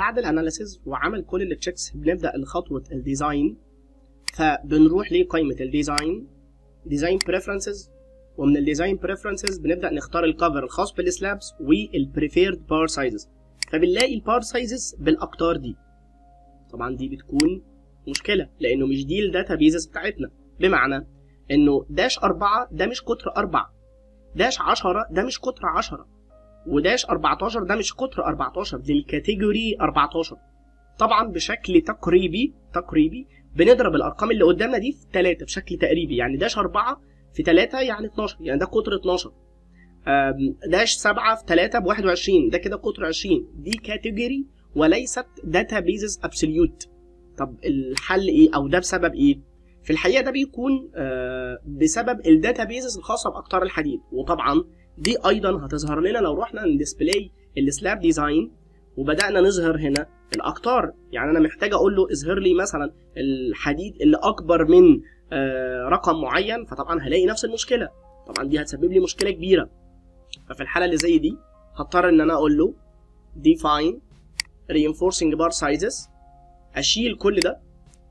بعد الاناليسيز وعمل كل التشيكس بنبدا لخطوه الديزاين فبنروح لقائمه الديزاين ديزاين بريفرنسز ومن الديزاين بريفرنسز بنبدا نختار الكفر الخاص بالسلابس والبريفيرد بار سايزز فبنلاقي البار سايزز بالاقطار دي طبعا دي بتكون مشكله لانه مش دي الداتا بيزز بتاعتنا بمعنى انه داش 4 ده مش قطر 4 داش 10 ده مش قطر 10 وداش 14 ده مش قطر 14 دي الكاتيجوري 14 طبعا بشكل تقريبي تقريبي بنضرب الارقام اللي قدامنا دي في 3 بشكل تقريبي يعني داش 4 في 3 يعني 12 يعني ده قطر 12 أم، داش 7 في 3 ب 21 ده كده قطر 20 دي كاتيجوري وليست داتا بيزز ابسوليوت طب الحل ايه او ده بسبب ايه في الحقيقه ده بيكون آه، بسبب الداتا بيزز الخاصه باقطار الحديد وطبعا دي ايضا هتظهر لنا لو رحنا نديسبلاي السلاب ديزاين وبدانا نظهر هنا الاقطار يعني انا محتاج اقول له اظهر لي مثلا الحديد اللي اكبر من آه، رقم معين فطبعا هلاقي نفس المشكله طبعا دي هتسبب لي مشكله كبيره ففي الحاله اللي زي دي هضطر ان انا اقول له define reinforcing bar sizes اشيل كل ده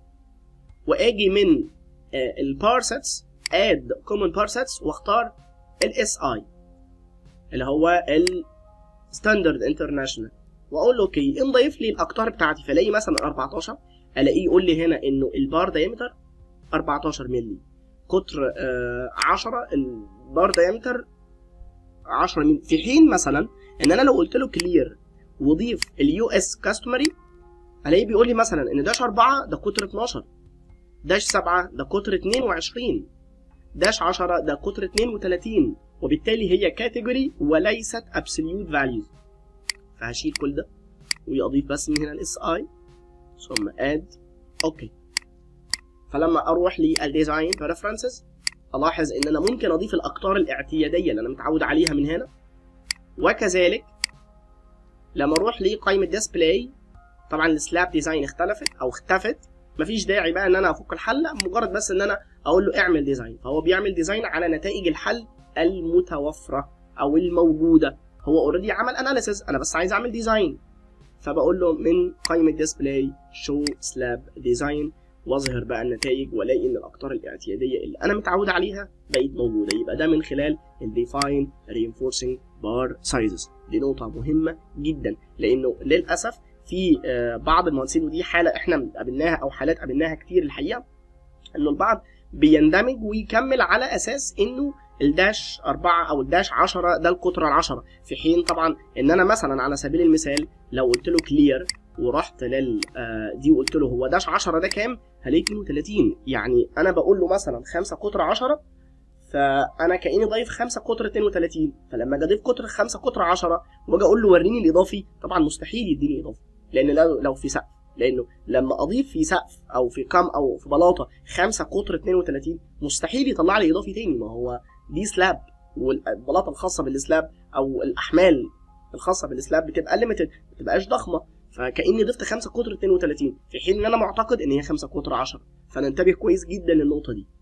واجي من البار سيتس اد common bar sets واختار الاس اي اللي هو الستاندرد انترناشونال واقول له اوكي انضيف لي الاقطار بتاعتي فالاقي مثلا 14 الاقيه يقول لي هنا انه البار دايمتر 14 مللي قطر آه 10 البار دايمتر 10 مللي في حين مثلا ان انا لو قلت له كلير وضيف اليو اس كاستمري الاقيه بيقول لي مثلا ان داش 4 ده قطر 12 داش 7 ده قطر 22 داش 10 ده قطر 32 وبالتالي هي كاتيجوري وليست ابسوليوت فاليوز فهشيل كل ده واضيف بس من هنا الاس اي ثم اد اوكي فلما اروح للديزاين بريفرنسز الاحظ ان انا ممكن اضيف الاقطار الاعتياديه اللي انا متعود عليها من هنا وكذلك لما اروح لقائمه ديسبلاي طبعا السلاب ديزاين اختلفت او اختفت مفيش داعي بقى ان انا افك الحل لا مجرد بس ان انا اقول له اعمل ديزاين فهو بيعمل ديزاين على نتائج الحل المتوفره او الموجوده هو اوريدي عمل اناليسيز انا بس عايز اعمل ديزاين فبقول له من قائمه ديسبلاي شو سلاب ديزاين واظهر بقى النتائج والاقي ان الاقطار الاعتياديه اللي انا متعود عليها بقت موجوده يبقى ده من خلال الديفاين reinforcing بار سايزز دي نقطه مهمه جدا لانه للاسف في آه، بعض المهندسين ودي حاله احنا قابلناها او حالات قابلناها كتير الحقيقه انه البعض بيندمج ويكمل على اساس انه الداش 4 او الداش 10 ده القطر العشرة في حين طبعا ان انا مثلا على سبيل المثال لو قلت له كلير ورحت لل آه، دي وقلت له هو داش 10 ده كام هلاقي 32 يعني انا بقول له مثلا 5 قطر 10 فانا كاني ضايف 5 قطر 32 فلما اجي اضيف قطر 5 قطر 10 واجي اقول له وريني الاضافي طبعا مستحيل يديني اضافي لان لو لو في سقف لانه لما اضيف في سقف او في كم او في بلاطه 5 قطر 32 مستحيل يطلع لي اضافي تاني ما هو دي سلاب والبلاطه الخاصه بالسلاب او الاحمال الخاصه بالسلاب بتبقى ليميتد ما بتبقاش ضخمه فكاني ضفت 5 قطر 32 في حين ان انا معتقد ان هي 5 قطر 10 فننتبه كويس جدا للنقطه دي